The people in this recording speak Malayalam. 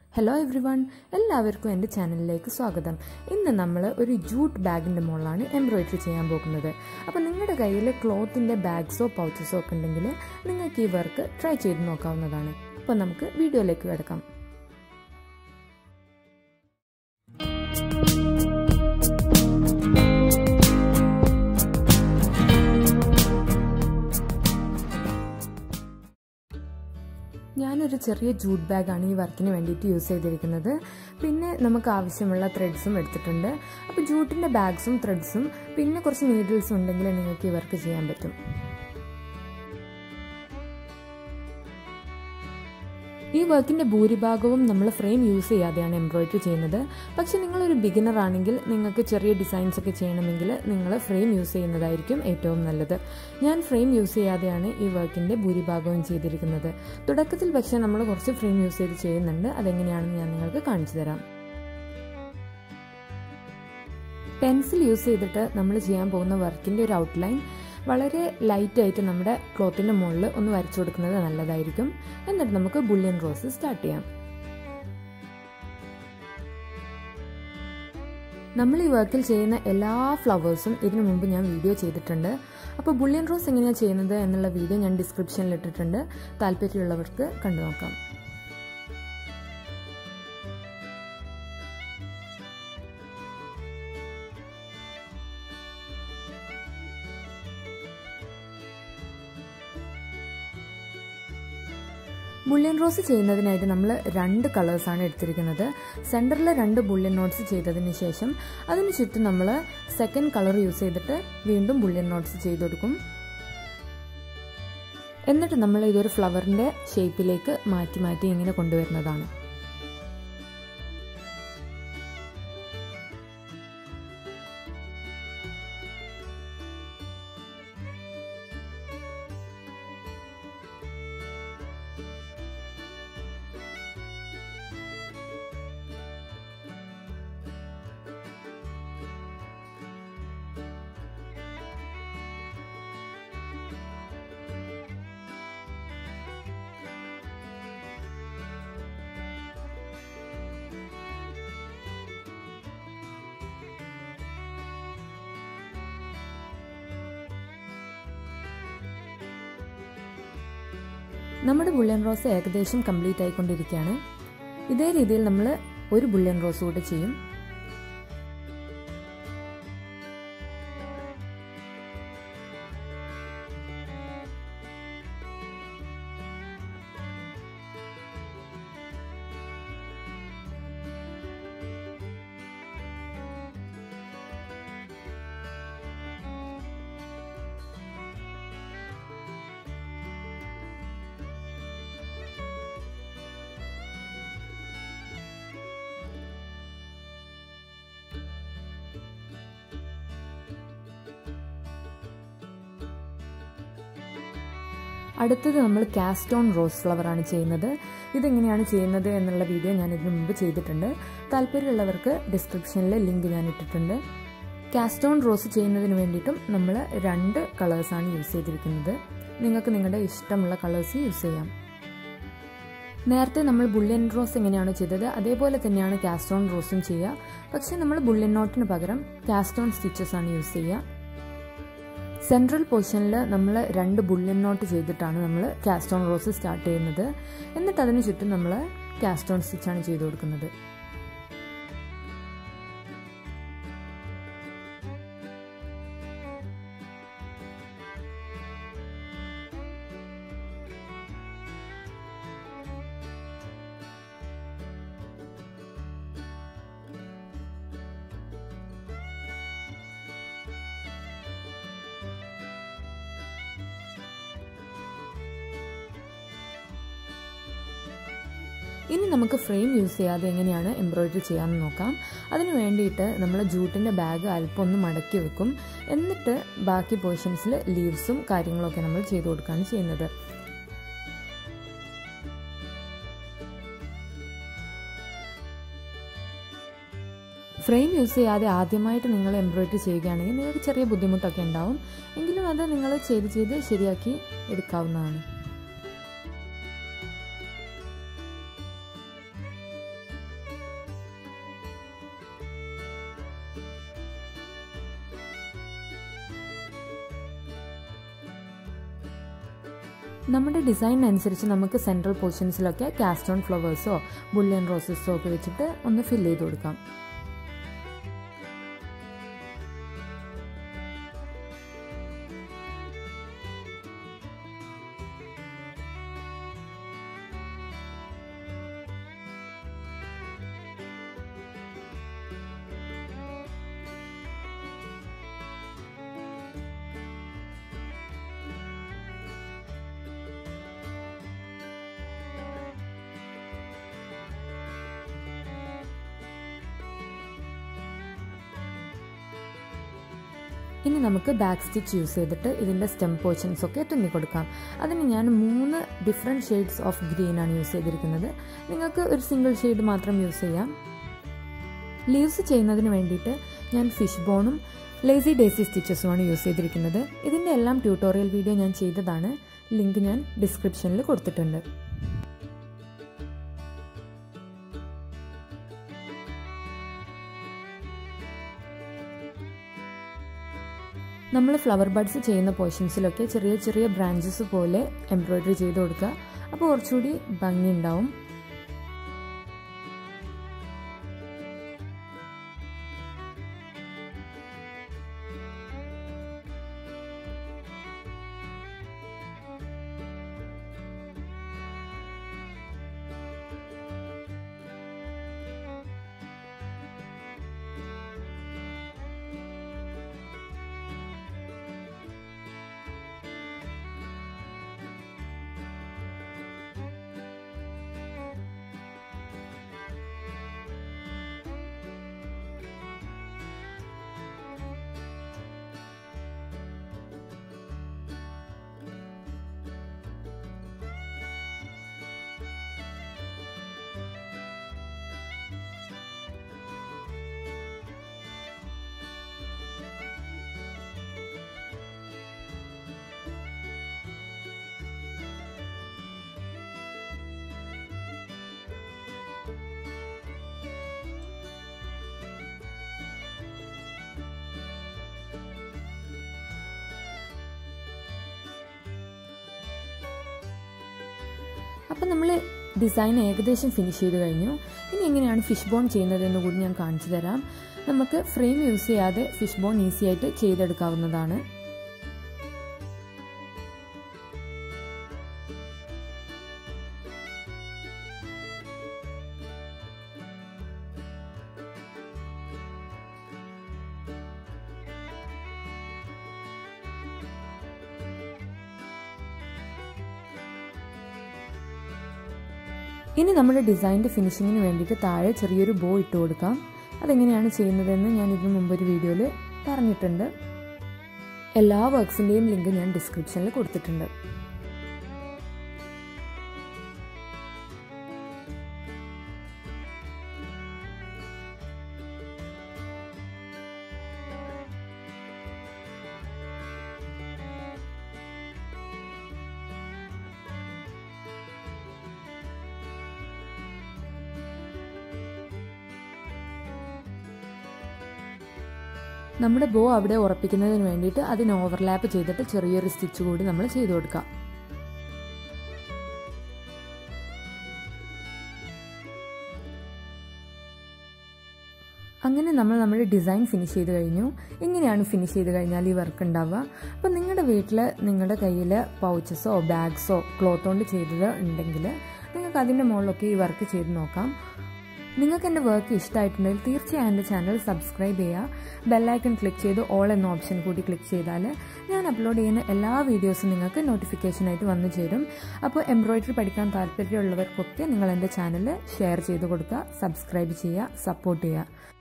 ഹലോ എവ്രി വൺ എല്ലാവർക്കും എൻ്റെ ചാനലിലേക്ക് സ്വാഗതം ഇന്ന് നമ്മൾ ഒരു ജൂട്ട് ബാഗിൻ്റെ മുകളിലാണ് എംബ്രോയിഡറി ചെയ്യാൻ പോകുന്നത് അപ്പോൾ നിങ്ങളുടെ കയ്യിൽ ക്ലോത്തിൻ്റെ ബാഗ്സോ പൗച്ചസോ ഒക്കെ ഉണ്ടെങ്കിൽ നിങ്ങൾക്ക് ഈ വർക്ക് ട്രൈ ചെയ്ത് നോക്കാവുന്നതാണ് അപ്പോൾ നമുക്ക് വീഡിയോയിലേക്ക് കിടക്കാം ഞാനൊരു ചെറിയ ജൂട്ട് ബാഗാണ് ഈ വർക്കിന് വേണ്ടിയിട്ട് യൂസ് ചെയ്തിരിക്കുന്നത് പിന്നെ നമുക്ക് ആവശ്യമുള്ള ത്രെഡ്സും എടുത്തിട്ടുണ്ട് അപ്പോൾ ജൂട്ടിൻ്റെ ബാഗ്സും ത്രെഡ്സും പിന്നെ കുറച്ച് നീഡിൽസും ഉണ്ടെങ്കിൽ നിങ്ങൾക്ക് ഈ വർക്ക് ചെയ്യാൻ പറ്റും ഈ വർക്കിൻ്റെ ഭൂരിഭാഗവും നമ്മൾ ഫ്രെയിം യൂസ് ചെയ്യാതെയാണ് എംബ്രോയിഡറി ചെയ്യുന്നത് പക്ഷെ നിങ്ങളൊരു ബിഗിനർ ആണെങ്കിൽ നിങ്ങൾക്ക് ചെറിയ ഡിസൈൻസ് ഒക്കെ ചെയ്യണമെങ്കിൽ നിങ്ങൾ ഫ്രെയിം യൂസ് ചെയ്യുന്നതായിരിക്കും ഏറ്റവും നല്ലത് ഞാൻ ഫ്രെയിം യൂസ് ചെയ്യാതെയാണ് ഈ വർക്കിൻ്റെ ഭൂരിഭാഗവും ചെയ്തിരിക്കുന്നത് തുടക്കത്തിൽ പക്ഷേ നമ്മൾ കുറച്ച് ഫ്രെയിം യൂസ് ചെയ്ത് ചെയ്യുന്നുണ്ട് അതെങ്ങനെയാണെന്ന് ഞാൻ നിങ്ങൾക്ക് കാണിച്ചു തരാം പെൻസിൽ യൂസ് ചെയ്തിട്ട് നമ്മൾ ചെയ്യാൻ പോകുന്ന വർക്കിൻ്റെ ഒരു ഔട്ട്ലൈൻ വളരെ ലൈറ്റായിട്ട് നമ്മുടെ ക്ലോത്തിൻ്റെ മുകളിൽ ഒന്ന് വരച്ചു കൊടുക്കുന്നത് നല്ലതായിരിക്കും എന്നിട്ട് നമുക്ക് ബുള്ളിയൻ റോസ് സ്റ്റാർട്ട് ചെയ്യാം നമ്മൾ ഈ വർക്കിൽ ചെയ്യുന്ന എല്ലാ ഫ്ലവേഴ്സും ഇതിനു മുമ്പ് ഞാൻ വീഡിയോ ചെയ്തിട്ടുണ്ട് അപ്പോൾ ബുള്ളിയൻ റോസ് എങ്ങനെയാണ് ചെയ്യുന്നത് എന്നുള്ള വീഡിയോ ഞാൻ ഡിസ്ക്രിപ്ഷനിൽ ഇട്ടിട്ടുണ്ട് താല്പര്യമുള്ളവർക്ക് കണ്ടു നോക്കാം ബുള്ളിയൻ റോസ് ചെയ്യുന്നതിനായിട്ട് നമ്മൾ രണ്ട് കളേഴ്സാണ് എടുത്തിരിക്കുന്നത് സെൻറ്ററിൽ രണ്ട് ബുള്ളിയൻ നോട്ട്സ് ചെയ്തതിന് ശേഷം അതിന് ചുറ്റും നമ്മൾ സെക്കൻഡ് കളർ യൂസ് ചെയ്തിട്ട് വീണ്ടും ബുള്ളിയൻ നോട്ട്സ് ചെയ്ത് കൊടുക്കും എന്നിട്ട് നമ്മൾ ഇതൊരു ഫ്ലവറിൻ്റെ ഷേപ്പിലേക്ക് മാറ്റി മാറ്റി ഇങ്ങനെ കൊണ്ടുവരുന്നതാണ് നമ്മുടെ ബുള്ളിയൻ റോസ് ഏകദേശം കംപ്ലീറ്റ് ആയിക്കൊണ്ടിരിക്കുകയാണ് ഇതേ രീതിയിൽ നമ്മൾ ഒരു ബുള്ളിയൻ റോസ് കൂടെ ചെയ്യും അടുത്തത് നമ്മൾ കാസ്റ്റോൺ റോസ് ഫ്ലവർ ആണ് ചെയ്യുന്നത് ഇതെങ്ങനെയാണ് ചെയ്യുന്നത് എന്നുള്ള വീഡിയോ ഞാൻ ഇതിനു മുമ്പ് ചെയ്തിട്ടുണ്ട് താല്പര്യമുള്ളവർക്ക് ഡിസ്ക്രിപ്ഷനിൽ ലിങ്ക് ഞാൻ ഇട്ടിട്ടുണ്ട് കാസ്റ്റോൺ റോസ് ചെയ്യുന്നതിന് വേണ്ടിയിട്ടും നമ്മൾ രണ്ട് കളേഴ്സാണ് യൂസ് ചെയ്തിരിക്കുന്നത് നിങ്ങൾക്ക് നിങ്ങളുടെ ഇഷ്ടമുള്ള കളേഴ്സ് യൂസ് ചെയ്യാം നേരത്തെ നമ്മൾ ബുള്ളിയൻ റോസ് എങ്ങനെയാണ് ചെയ്തത് അതേപോലെ തന്നെയാണ് കാസ്റ്റോൺ റോസും ചെയ്യുക പക്ഷേ നമ്മൾ ബുള്ളിയൻ നോട്ടിന് പകരം കാസ്റ്റോൺ സ്റ്റിച്ചസ് ആണ് യൂസ് ചെയ്യുക സെൻട്രൽ പോർഷനിൽ നമ്മൾ രണ്ട് ബുള്ളിയൻ നോട്ട് ചെയ്തിട്ടാണ് നമ്മൾ കാസ്റ്റോൺ റോസ് സ്റ്റാർട്ട് ചെയ്യുന്നത് എന്നിട്ട് അതിന് ചുറ്റും നമ്മൾ കാസ്റ്റോൺ സ്റ്റിച്ചാണ് ചെയ്ത് കൊടുക്കുന്നത് ഇനി നമുക്ക് ഫ്രെയിം യൂസ് ചെയ്യാതെ എങ്ങനെയാണ് എംബ്രോയിഡറി ചെയ്യാമെന്ന് നോക്കാം അതിന് വേണ്ടിയിട്ട് നമ്മൾ ജൂട്ടിൻ്റെ ബാഗ് അല്പം ഒന്ന് മടക്കി വെക്കും എന്നിട്ട് ബാക്കി പോർഷൻസിൽ ലീവ്സും കാര്യങ്ങളൊക്കെ നമ്മൾ ചെയ്ത് കൊടുക്കുകയാണ് ചെയ്യുന്നത് ഫ്രെയിം യൂസ് ചെയ്യാതെ ആദ്യമായിട്ട് നിങ്ങൾ എംബ്രോയിഡറി ചെയ്യുകയാണെങ്കിൽ നിങ്ങൾക്ക് ചെറിയ ബുദ്ധിമുട്ടൊക്കെ ഉണ്ടാവും എങ്കിലും അത് നിങ്ങൾ ചെയ്ത് ചെയ്ത് ശരിയാക്കി എടുക്കാവുന്നതാണ് നമ്മുടെ ഡിസൈനനുസരിച്ച് നമുക്ക് സെൻട്രൽ പോർഷൻസിലൊക്കെ കാസ്റ്റോൺ ഫ്ലവേഴ്സോ ബുള്ളിയൻ റോസസോ ഒക്കെ വെച്ചിട്ട് ഒന്ന് ഫില്ല് ചെയ്ത് കൊടുക്കാം ഇനി നമുക്ക് ബാക്ക് സ്റ്റിച്ച് യൂസ് ചെയ്തിട്ട് ഇതിൻ്റെ സ്റ്റെം പോർഷൻസ് ഒക്കെ തുന്നിക്കൊടുക്കാം അതിന് ഞാൻ മൂന്ന് ഡിഫറെൻറ്റ് ഷെയ്ഡ്സ് ഓഫ് ഗ്രീൻ ആണ് യൂസ് ചെയ്തിരിക്കുന്നത് നിങ്ങൾക്ക് ഒരു സിംഗിൾ ഷെയ്ഡ് മാത്രം യൂസ് ചെയ്യാം ലീവ്സ് ചെയ്യുന്നതിന് വേണ്ടിയിട്ട് ഞാൻ ഫിഷ് ബോണും ലേസി ഡേസി സ്റ്റിച്ചസുമാണ് യൂസ് ചെയ്തിരിക്കുന്നത് ഇതിൻ്റെ എല്ലാം ട്യൂട്ടോറിയൽ വീഡിയോ ഞാൻ ചെയ്തതാണ് ലിങ്ക് ഞാൻ ഡിസ്ക്രിപ്ഷനിൽ കൊടുത്തിട്ടുണ്ട് നമ്മൾ ഫ്ലവർ ബഡ്സ് ചെയ്യുന്ന പോർഷൻസിലൊക്കെ ചെറിയ ചെറിയ ബ്രാഞ്ചസ് പോലെ എംബ്രോയ്ഡറി ചെയ്ത് കൊടുക്കുക അപ്പോൾ കുറച്ചുകൂടി ഭംഗി ഉണ്ടാവും അപ്പം നമ്മൾ ഡിസൈൻ ഏകദേശം ഫിനിഷ് ചെയ്ത് കഴിഞ്ഞു ഇനി എങ്ങനെയാണ് ഫിഷ് ബോൺ ചെയ്യുന്നതെന്ന് കൂടി ഞാൻ കാണിച്ചു തരാം നമുക്ക് ഫ്രെയിം യൂസ് ചെയ്യാതെ ഫിഷ് ബോൺ ഈസി ആയിട്ട് ചെയ്തെടുക്കാവുന്നതാണ് ഇനി നമ്മുടെ ഡിസൈൻ്റെ ഫിനിഷിങ്ങിന് വേണ്ടിയിട്ട് താഴെ ചെറിയൊരു ബോ ഇട്ട് കൊടുക്കാം അതെങ്ങനെയാണ് ചെയ്യുന്നതെന്ന് ഞാൻ ഇതിനു മുമ്പ് ഒരു വീഡിയോയിൽ പറഞ്ഞിട്ടുണ്ട് എല്ലാ വർക്ക്സിൻ്റെയും ലിങ്ക് ഞാൻ ഡിസ്ക്രിപ്ഷനിൽ കൊടുത്തിട്ടുണ്ട് നമ്മുടെ ബോ അവിടെ ഉറപ്പിക്കുന്നതിന് വേണ്ടിയിട്ട് അതിന് ഓവർലാപ്പ് ചെയ്തിട്ട് ചെറിയൊരു സ്റ്റിച്ച് കൂടി നമ്മൾ ചെയ്തു കൊടുക്കാം അങ്ങനെ നമ്മൾ നമ്മുടെ ഡിസൈൻ ഫിനിഷ് ചെയ്ത് കഴിഞ്ഞു ഇങ്ങനെയാണ് ഫിനിഷ് ചെയ്ത് കഴിഞ്ഞാൽ ഈ വർക്ക് ഉണ്ടാവുക അപ്പോൾ നിങ്ങളുടെ വീട്ടിൽ നിങ്ങളുടെ കയ്യിൽ പൗച്ചസോ ബാഗ്സോ ക്ലോത്ത് കൊണ്ട് ചെയ്തത് ഉണ്ടെങ്കിൽ നിങ്ങൾക്ക് അതിൻ്റെ മുകളിലൊക്കെ ഈ വർക്ക് ചെയ്ത് നോക്കാം നിങ്ങൾക്ക് എൻ്റെ വർക്ക് ഇഷ്ടമായിട്ടുണ്ടെങ്കിൽ തീർച്ചയായും എൻ്റെ ചാനൽ സബ്സ്ക്രൈബ് ചെയ്യുക ബെല്ലൈക്കൺ ക്ലിക്ക് ചെയ്ത് ഓൾ എന്ന ഓപ്ഷൻ കൂടി ക്ലിക്ക് ചെയ്താൽ ഞാൻ അപ്ലോഡ് ചെയ്യുന്ന എല്ലാ വീഡിയോസും നിങ്ങൾക്ക് നോട്ടിഫിക്കേഷനായിട്ട് വന്നു ചേരും അപ്പോൾ എംബ്രോയ്ഡറി പഠിക്കാൻ താല്പര്യമുള്ളവർക്കൊക്കെ നിങ്ങൾ എൻ്റെ ചാനൽ ഷെയർ ചെയ്ത് കൊടുക്കുക സബ്സ്ക്രൈബ് ചെയ്യുക സപ്പോർട്ട് ചെയ്യുക